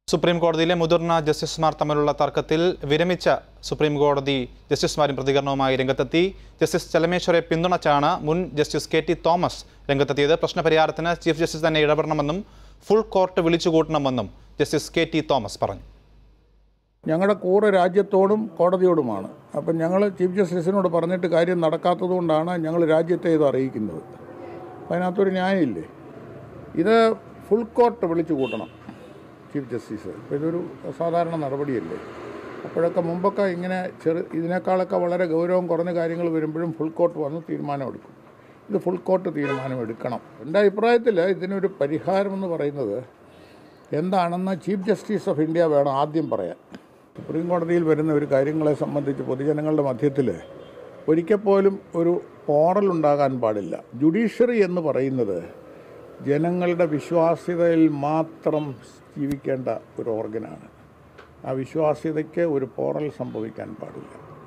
supreme കോടതിയിലെ മുതിർന്ന ജസ്റ്റിസുമാർ തമ്മിലുള്ള തർക്കത്തിൽ വിരമിച്ച സുപ്രീം കോടതി ജസ്റ്റിസുമാരും പ്രതികരണവുമായി രംഗത്തെത്തി ജസ്റ്റിസ് ചെലമേശ്വരെ പിന്തുണച്ചാണ് മുൻ ജസ്റ്റിസ് കെ ടി തോമസ് രംഗത്തെത്തിയത് പ്രശ്നപരിഹാരത്തിന് ചീഫ് ജസ്റ്റിസ് തന്നെ ഇടപെടണമെന്നും ഫുൾ കോർട്ട് വിളിച്ചുകൂട്ടണമെന്നും ജസ്റ്റിസ് കെ ടി തോമസ് പറഞ്ഞു ഞങ്ങളുടെ കൂറ് രാജ്യത്തോടും കോടതിയോടുമാണ് അപ്പം ഞങ്ങൾ ചീഫ് ജസ്റ്റിസിനോട് പറഞ്ഞിട്ട് കാര്യം നടക്കാത്തതുകൊണ്ടാണ് ഞങ്ങൾ രാജ്യത്തെ ഇത് അറിയിക്കുന്നത് അപ്പം അതിനകത്തൊരു ന്യായമില്ലേ ഇത് ഫുൾ കോർട്ട് വിളിച്ചു കൂട്ടണം ചീഫ് ജസ്റ്റിസ് അപ്പോൾ ഇതൊരു സാധാരണ നടപടിയല്ലേ അപ്പോഴൊക്കെ മുമ്പൊക്കെ ഇങ്ങനെ ചെറു ഇതിനേക്കാളൊക്കെ വളരെ ഗൗരവം കുറഞ്ഞ കാര്യങ്ങൾ വരുമ്പോഴും ഫുൾ കോർട്ട് വന്ന് തീരുമാനമെടുക്കും ഇത് ഫുൾ കോർട്ട് തീരുമാനമെടുക്കണം എൻ്റെ അഭിപ്രായത്തിൽ ഇതിനൊരു പരിഹാരം എന്ന് പറയുന്നത് എന്താണെന്ന് ചീഫ് ജസ്റ്റിസ് ഓഫ് ഇന്ത്യ വേണം ആദ്യം പറയാൻ സുപ്രീം കോടതിയിൽ വരുന്ന ഒരു കാര്യങ്ങളെ സംബന്ധിച്ച് പൊതുജനങ്ങളുടെ മധ്യത്തിൽ ഒരിക്കൽ പോലും ഒരു ഓറൽ ഉണ്ടാകാൻ പാടില്ല ജുഡീഷ്യറി എന്ന് പറയുന്നത് ജനങ്ങളുടെ വിശ്വാസ്യതയിൽ മാത്രം ജീവിക്കേണ്ട ഒരു ഓർഗനാണ് ആ വിശ്വാസ്യതയ്ക്ക് ഒരു പോറൽ സംഭവിക്കാൻ പാടില്ല